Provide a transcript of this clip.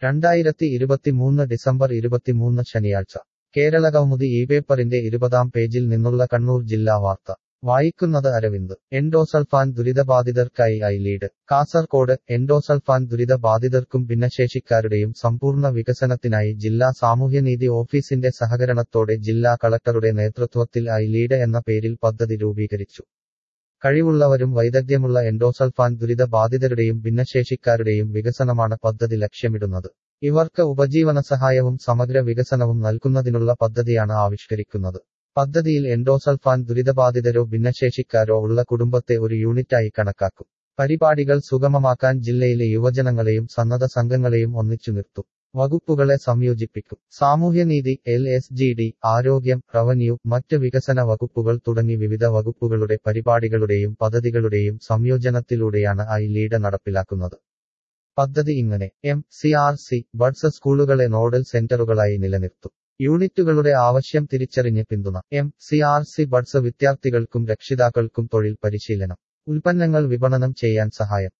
രണ്ടായിരത്തി ഇരുപത്തിമൂന്ന് ഡിസംബർ ഇരുപത്തിമൂന്ന് ശനിയാഴ്ച കേരള കൗമുദി ഈ പേപ്പറിന്റെ ഇരുപതാം പേജിൽ നിന്നുള്ള കണ്ണൂർ ജില്ലാ വാർത്ത വായിക്കുന്നത് അരവിന്ദ് എൻഡോസൾഫാൻ ദുരിതബാധിതർക്കായി ഐ ലീഡ് കാസർകോട് എൻഡോസൾഫാൻ ദുരിതബാധിതർക്കും ഭിന്നശേഷിക്കാരുടെയും സമ്പൂർണ്ണ വികസനത്തിനായി ജില്ലാ സാമൂഹ്യനീതി ഓഫീസിന്റെ സഹകരണത്തോടെ ജില്ലാ കളക്ടറുടെ നേതൃത്വത്തിൽ ഐ ലീഡ് എന്ന പേരിൽ പദ്ധതി രൂപീകരിച്ചു കഴിവുള്ളവരും വൈദഗ്ധ്യമുള്ള എൻഡോസൾഫാൻ ദുരിതബാധിതരുടെയും ഭിന്നശേഷിക്കാരുടെയും വികസനമാണ് പദ്ധതി ലക്ഷ്യമിടുന്നത് ഇവർക്ക് ഉപജീവന സഹായവും സമഗ്ര വികസനവും നൽകുന്നതിനുള്ള പദ്ധതിയാണ് ആവിഷ്കരിക്കുന്നത് പദ്ധതിയിൽ എൻഡോസൾഫാൻ ദുരിതബാധിതരോ ഭിന്നശേഷിക്കാരോ ഉള്ള കുടുംബത്തെ ഒരു യൂണിറ്റായി കണക്കാക്കും പരിപാടികൾ സുഗമമാക്കാൻ ജില്ലയിലെ യുവജനങ്ങളെയും സന്നദ്ധ സംഘങ്ങളെയും ഒന്നിച്ചു നിർത്തും വകുപ്പുകളെ സംയോജിപ്പിക്കും സാമൂഹ്യനീതി എൽ എസ് ജി ഡി ആരോഗ്യം റവന്യൂ മറ്റ് വികസന വകുപ്പുകൾ തുടങ്ങി വിവിധ വകുപ്പുകളുടെ പരിപാടികളുടെയും പദ്ധതികളുടെയും സംയോജനത്തിലൂടെയാണ് ഐ ലീഡ് നടപ്പിലാക്കുന്നത് പദ്ധതി ഇങ്ങനെ M C R C buds സ്കൂളുകളെ നോഡൽ സെന്ററുകളായി നിലനിർത്തും യൂണിറ്റുകളുടെ ആവശ്യം തിരിച്ചറിഞ്ഞ് പിന്തുണ M C R C buds വിദ്യാർത്ഥികൾക്കും രക്ഷിതാക്കൾക്കും തൊഴിൽ പരിശീലനം ഉൽപ്പന്നങ്ങൾ വിപണനം ചെയ്യാൻ സഹായം